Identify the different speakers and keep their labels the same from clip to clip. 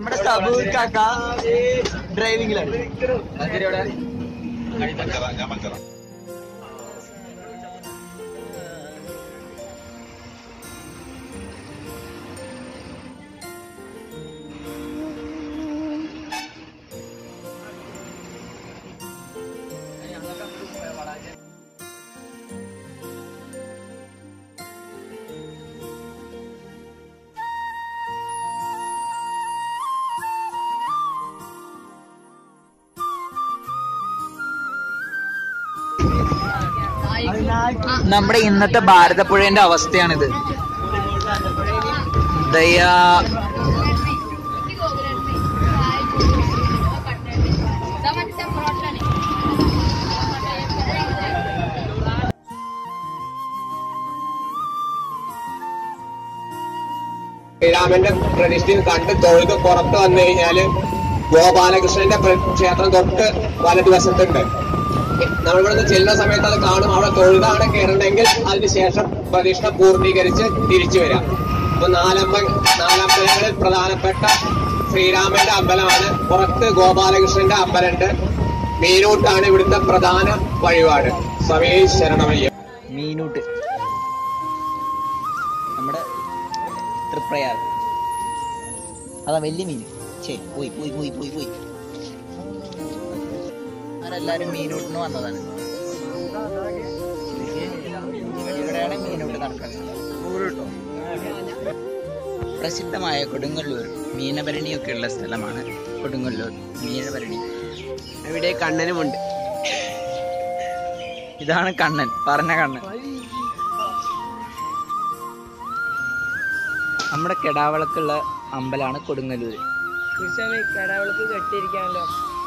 Speaker 1: നമ്മുടെ സബു കാക്ക ഡ്രൈവിംഗിലാണ് നമ്മുടെ ഇന്നത്തെ ഭാരതപ്പുഴന്റെ അവസ്ഥയാണിത് ദയാ
Speaker 2: ശ്രീരാമന്റെ പ്രതിഷ്ഠയിൽ കണ്ട് തൊഴുത് പുറത്ത് വന്നു കഴിഞ്ഞാല് ഗോപാലകൃഷ്ണന്റെ പ്ര- ക്ഷേത്രം തൊട്ട് വലതുവശത്തുണ്ട് നമ്മളിവിടുന്ന് ചെല്ലുന്ന സമയത്ത് അത് കാണും അവിടെ തൊഴുതാണ് കയറണമെങ്കിൽ അതിനുശേഷം പ്രതിഷ്ഠ പൂർത്തീകരിച്ച് തിരിച്ചു വരാം അപ്പൊ നാലമ്പ നാലമ്പലങ്ങളിൽ പ്രധാനപ്പെട്ട ശ്രീരാമന്റെ അമ്പലമാണ് പുറത്ത് ഗോപാലകൃഷ്ണന്റെ അമ്പലമുണ്ട് മീനൂട്ടാണ് ഇവിടുത്തെ പ്രധാന വഴിപാട് സമയ ശരണമയ്യ
Speaker 1: മീനൂട്ട് നമ്മുടെ തൃപ്രയാർ അതാ വലിയ മീൻ ശരി പോയി പോയി പോയി പോയി പോയി അവരെല്ലാരും മീനൂട്ടിന് വന്നതാണ് ഇവിടെയാണ് മീനൂട്ട് നടക്കുന്നത് പ്രസിദ്ധമായ കൊടുങ്ങല്ലൂർ മീനഭരണിയൊക്കെ ഉള്ള സ്ഥലമാണ് കൊടുങ്ങല്ലൂർ മീനഭരണി
Speaker 2: ഇവിടെ കണ്ണനുമുണ്ട്
Speaker 1: ഇതാണ് കണ്ണൻ പറഞ്ഞ കണ്ണൻ നമ്മുടെ കെടാവളക്കുള്ള അമ്പലാണ് കൊടുങ്ങല്ലൂര്
Speaker 3: കടവൾക്ക് കെട്ടിയിരിക്കാണല്ലോ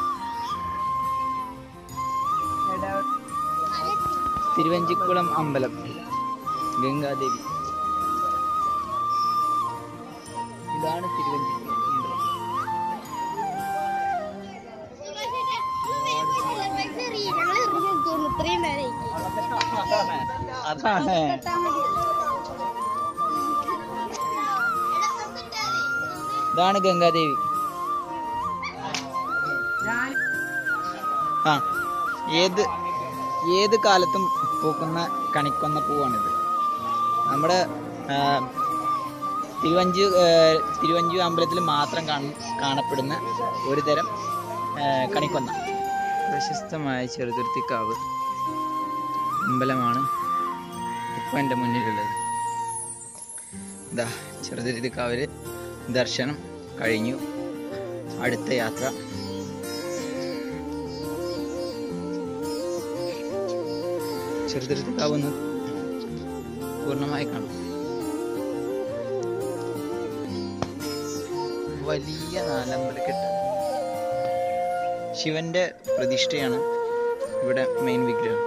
Speaker 1: തിരുവഞ്ചിക്കുളം അമ്പലം ഗംഗാദേവി ഇതാണ് തിരുവഞ്ചിക്കുളം അമ്പലം
Speaker 4: ഞങ്ങൾ ഇറങ്ങി തോന്നുന്നു ഇത്രയും നേരം
Speaker 1: അതാണ് ഇതാണ് ഗംഗാദേവി ആ ഏത് ഏത് കാലത്തും പൂക്കുന്ന കണിക്കൊന്ന പൂവാണിത് നമ്മുടെ ആ, തിരുവഞ്ചു ആ, തിരുവഞ്ചു അമ്പലത്തിൽ മാത്രം കാണ- കാണപ്പെടുന്ന ഒരു തരം ആ, കണിക്കൊന്ന പ്രശസ്തമായ ചെറുതുരുത്തിക്കാവ് അമ്പലമാണ് ഇപ്പം എൻ്റെ മുന്നിലുള്ളത് ഇതാ ചെറുതുരുത്തിക്കാവില് ദർശനം കഴിഞ്ഞു അടുത്ത യാത്ര ചെറുതുരുത്തിക്കാവ് ഒന്ന് പൂർണ്ണമായി കാണാം വലിയ നാലമ്പലക്കെട്ട് ശിവന്റെ പ്രതിഷ്ഠയാണ് ഇവിടെ മെയിൻ വിഗ്രഹം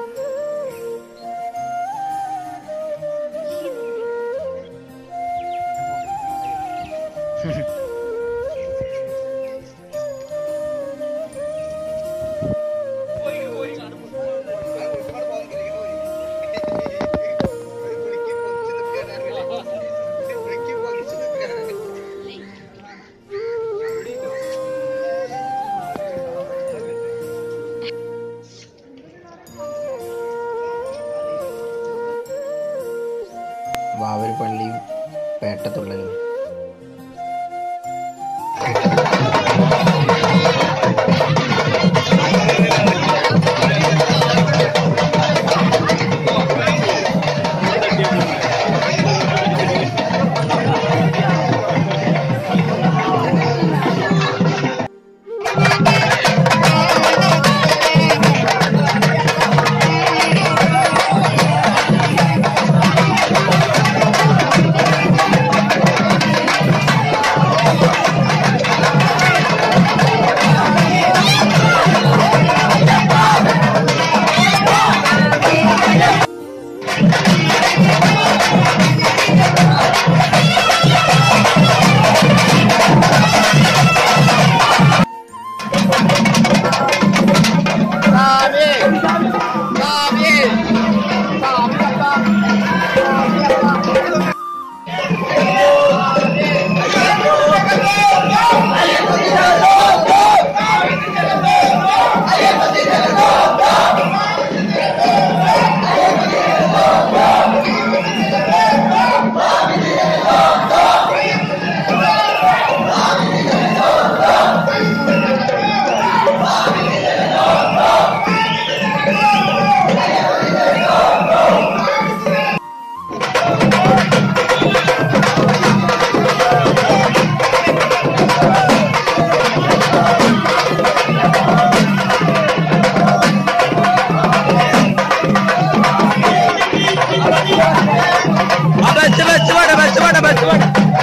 Speaker 5: വാവരുപള്ളിയും പേട്ടത്തുള്ളലും
Speaker 4: ആ
Speaker 3: ബസ് ബസ് പോട്ടെ ബസ് പോട്ടെ ബസ് പോട്ടെ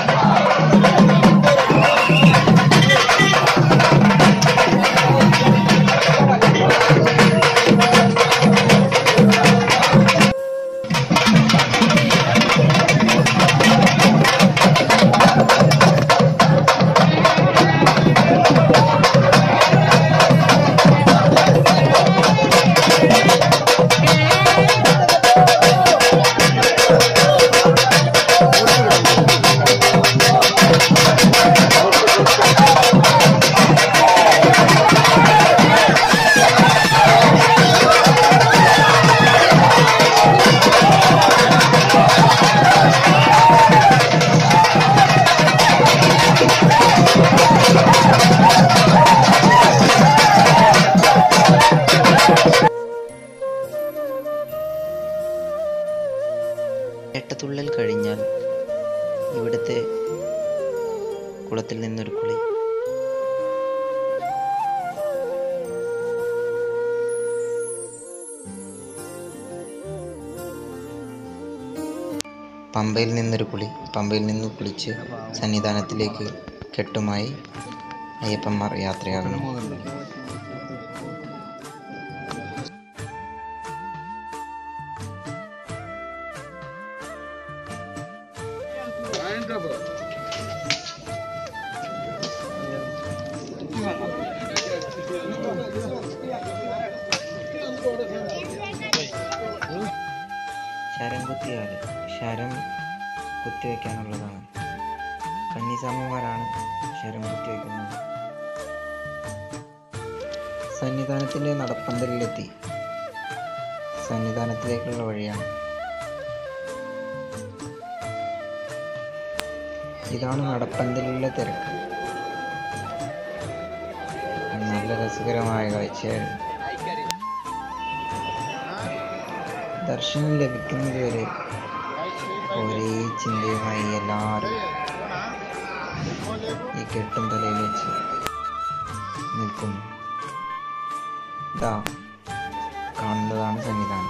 Speaker 5: ഏട്ടത്തുള്ളൽ കഴിഞ്ഞാൽ ഇവിടുത്തെ കുളത്തിൽ നിന്നൊരു കുളി പമ്പയിൽ നിന്നൊരു കുളി പമ്പയിൽ നിന്ന് കുളിച്ച് സന്നിധാനത്തിലേക്ക് കെട്ടുമായി അയ്യപ്പന്മാർ യാത്രയാകുന്നു ശരം കുത്തിയാൽ ശരം കുത്തിവെക്കാനുള്ളതാണ് കന്നിസ്വാമിമാരാണ് ശരം കുത്തിവെക്കുന്നത് സന്നിധാനത്തിൻ്റെ നടപ്പന്തലിലെത്തി സന്നിധാനത്തിലേക്കുള്ള വഴിയാണ് ഇതാണ് നടപ്പന്തലിലെ തിരക്ക് നല്ല രസകരമായ കാഴ്ചയായിരുന്നു ദർശനം ലഭിക്കുന്നതുവരെ ഒരേ ചിന്തയുമായി എല്ലാവരും ഈ കെട്ടും തലയിൽ വെച്ച് നിൽക്കുന്നു ഇതാ കാണുന്നതാണ് സന്നിധാനം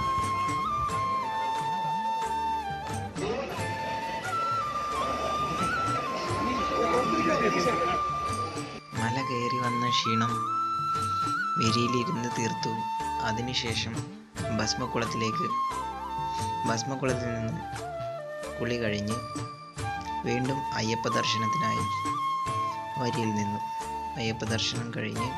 Speaker 5: മല കയറി വന്ന ക്ഷീണം വിരിയിലിരുന്ന് തീർത്തു അതിനുശേഷം ഭസ്മക്കുളത്തിലേക്ക് ഭസ്മക്കുളത്തിൽ നിന്ന് കുളി കഴിഞ്ഞ് വീണ്ടും അയ്യപ്പ ദർശനത്തിനായി വരിയിൽ നിന്നു അയ്യപ്പ ദർശനം കഴിഞ്ഞ്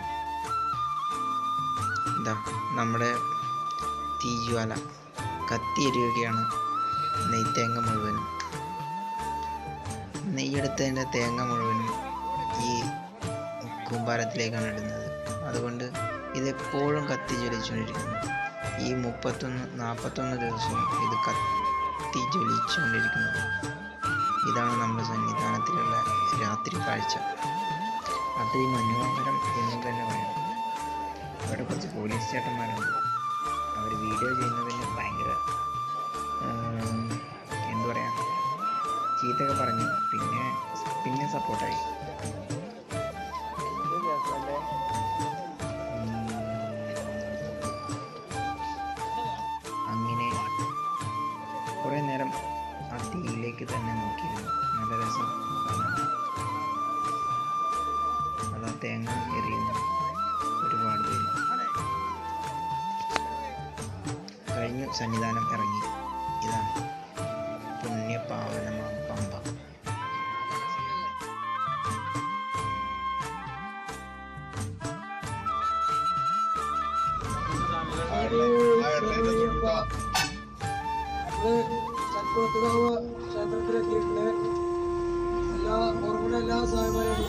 Speaker 5: ഇതാ നമ്മുടെ തീജ്വാല കത്തിയെരിയുകയാണ് നെയ്ത്തേങ്ങ മുഴുവനും നെയ്യെടുത്തതിൻ്റെ തേങ്ങ മുഴുവനും ഈ കൂമ്പാരത്തിലേക്കാണ് ഇടുന്നത് അതുകൊണ്ട് ഇതെപ്പോഴും കത്തി ജ്വലിച്ചുകൊണ്ടിരിക്കുന്നു ഈ മുപ്പത്തൊന്ന് നാൽപ്പത്തൊന്ന് ദിവസവും ഇത് കത്തി ജ്വലിച്ചുകൊണ്ടിരിക്കുന്നു ഇതാണ് നമ്മുടെ സന്നിധാനത്തിലുള്ള രാത്രി കാഴ്ച അതിമനോഹരം എന്ന് തന്നെ പറയാം അവിടെ കുറച്ച് പോലീസ് ചേട്ടന്മാരുണ്ട് അവർ വീഡിയോ ചെയ്യുന്നതിന് ഭയങ്കര ആം, എന്തു പറയാ ചീത്തൊക്കെ പറഞ്ഞു പിന്നെ പിന്നെ സപ്പോർട്ടായി അങ്ങനെ കുറേ നേരം ആ തീയിലേക്ക് തന്നെ നോക്കിയിരുന്നു നല്ല രസം കാണാൻ. അതാ തേങ്ങ എറിയുന്നു ഒരുപാട് പേര് കഴിഞ്ഞു സന്നിധാനം ഇറങ്ങി ഇതാണ് പുണ്യപാവനമാം പമ്പ
Speaker 6: ചക്കുളത്തുകാവ് ക്ഷേത്രത്തിലെത്തിയിട്ടുണ്ട് എല്ലാ പുറമെ എല്ലാ സായന്മാരും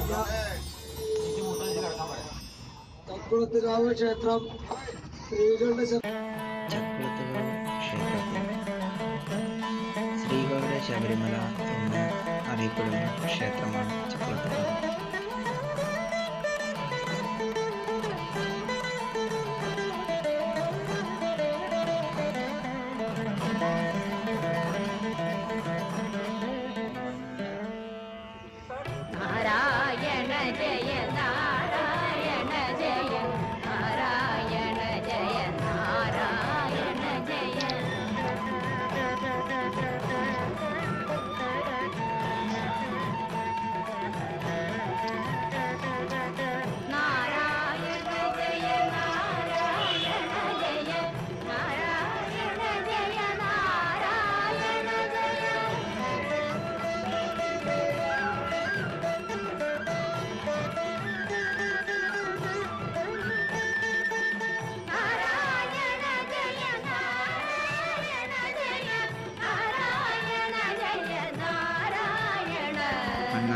Speaker 6: ചക്കുളത്തുകാവ് ക്ഷേത്രം സ്ത്രീകളുടെ ശ-
Speaker 5: ചക്കുളത്തുകാവ് ക്ഷേത്രത്തിൽ ശ്രീകളുടെ ശബരിമല എന്ന് അറിയപ്പെടുന്ന ക്ഷേത്രമാണ് ചക്കുളത്തുകാവ്
Speaker 7: നാരായണ ജയ നാരായണ ജയ നാരായണ ജയ നാരായണ ജയ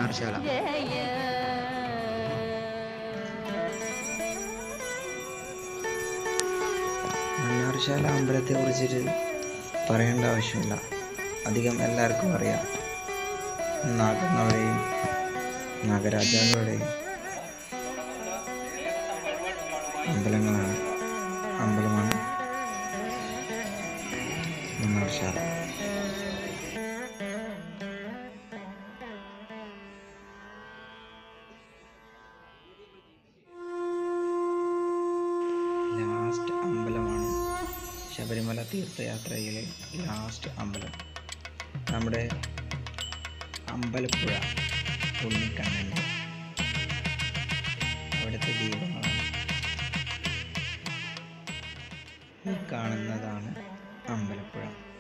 Speaker 5: മണ്ണാർശാല
Speaker 7: ജയ
Speaker 5: മണ്ണാർശാല അമ്പലത്തെ കുറിച്ചിട്ട് പറയേണ്ട ആവശ്യമില്ല അധികം എല്ലാവർക്കും അറിയാം നാഗങ്ങളുടെയും നാഗരാജാക്കളുടെയും അമ്പലങ്ങളാണ് അമ്പലമാണ് മണ്ണാർശാല ലാസ്റ്റ് അമ്പലമാണ് ശബരിമല തീർത്ഥയാത്രയിലെ ലാസ്റ്റ് അമ്പലം നമ്മുടെ അമ്പലപ്പുഴ ഉണ്ണിക്കണ്ണൻ്റെ അവിടുത്തെ ദീപങ്ങളാണ് ഈ കാണുന്നതാണ് അമ്പലപ്പുഴ